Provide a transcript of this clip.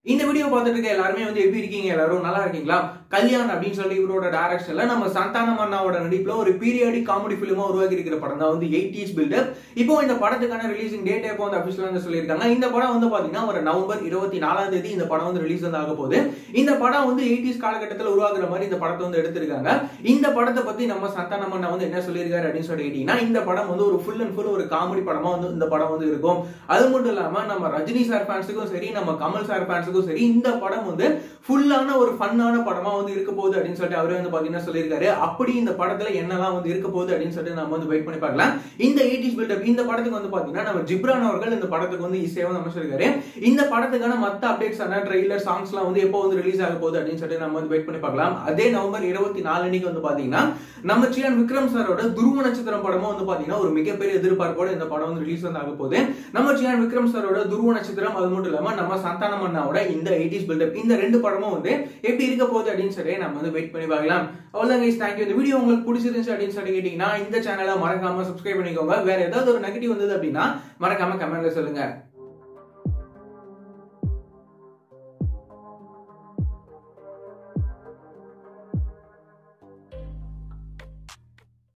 இந்த வீடியோ பார்த்துட்டு இருக்க எல்லாருமே வந்து எப்படி இருக்கீங்க எல்லாரும் நல்லா இருக்கீங்களா கல்யாண் அப்படின்னு சொல்லி இவரோட டைரக்ஷன்ல நம்ம சந்தானம் அண்ணாவோட நடிப்புல ஒரு பீரியாடிக் காமெடி பிலிமா உருவாக்கி இருக்கிற படம் தான் வந்து எயிட்டிஸ் பில்டப் இப்போ இந்த படத்துக்கான ரிலீசிங் டேட் எப்போ வந்து அபிஷியலா வந்து சொல்லியிருக்காங்க இந்த படம் வந்து பாத்தீங்கன்னா ஒரு நவம்பர் இருபத்தி நாலாம் தேதி இந்த படம் வந்து ரிலீஸ் வந்து ஆக போகுது இந்த படம் வந்து எயிட்டிஸ் காலகட்டத்தில் உருவாக்குற மாதிரி இந்த படத்தை வந்து எடுத்திருக்காங்க இந்த படத்தை பத்தி நம்ம சந்தானம் அண்ணா வந்து என்ன சொல்லியிருக்காரு அப்படின்னு சொல்லி கேட்டீங்கன்னா இந்த படம் வந்து ஒரு ஃபுல் அண்ட் ஃபுல் ஒரு காமெடி படமா வந்து இந்த படம் வந்து இருக்கும் அது மட்டும் இல்லாம நம்ம ரஜினி சார் ஃபேன்ஸுக்கும் சரி நம்ம கமல் சார் ஃபேன்ஸுக்கும் சரி இந்த படம் வந்து ஃபுல்லான ஒரு ஃபன்னான படமா வந்து இருக்க போகுது அப்படின்னு சொல்லிட்டு அவரே வந்து பாத்தீங்கன்னா சொல்லியிருக்காரு அப்படி இந்த படத்துல என்னெல்லாம் வந்து இருக்க போகுது அப்படின்னு சொல்லிட்டு நம்ம வந்து வெயிட் பண்ணி பார்க்கலாம் இந்த எயிட்டிஸ் பில்டப் இந்த படத்துக்கு வந்து பாத்தீங்கன்னா நம்ம ஜிப்ரான் அவர்கள் இந்த படத்துக்கு வந்து இசையா வந்து அமைச்சிருக்காரு இந்த படத்துக்கான மத்த அப்டேட்ஸ் ஆன ட்ரெய்லர் சாங்ஸ்லாம் வந்து எப்போ வந்து ரிலீஸ் ஆக போகுது அப்படின்னு சொல்லிட்டு நம்ம வந்து வெயிட் பண்ணி பார்க்கலாம் அதே நவம்பர் இருபத்தி நாலு அன்னைக்கு வந்து பாத்தீங்கன்னா நம்ம சியான் விக்ரம் சாரோட துருவ நட்சத்திரம் படமும் வந்து பாத்தீங்கன்னா ஒரு மிகப்பெரிய எதிர்பார்ப்போட இந்த படம் வந்து ரிலீஸ் வந்து ஆக போகுது நம்ம சியான் விக்ரம் சாரோட துருவ நட்சத்திரம் அது மட்டும் இல்லாம நம்ம சந்தானம் அண்ணாவோட இந்த எயிட்டிஸ் பில்டப் இந்த ரெண்டு படமும் வந்து எப்படி இருக்க போகுது அப்படின்னு சொல்லி நம்ம வந்து வெயிட் பண்ணி பார்க்கலாம் அவ்வளவுதான் கைஸ் தேங்க்யூ இந்த வீடியோ உங்களுக்கு பிடிச்சிருந்துச்சு அப்படின்னு சொல்லி கேட்டீங்கன்னா இந்த சேனலை மறக்காம சப்ஸ்கிரைப் பண்ணிக்கோங்க வேற ஏதாவது ஒரு நெகட்டிவ் வந்தது அப்படின்னா மறக்காம கமெண்ட்ல சொல்லுங்க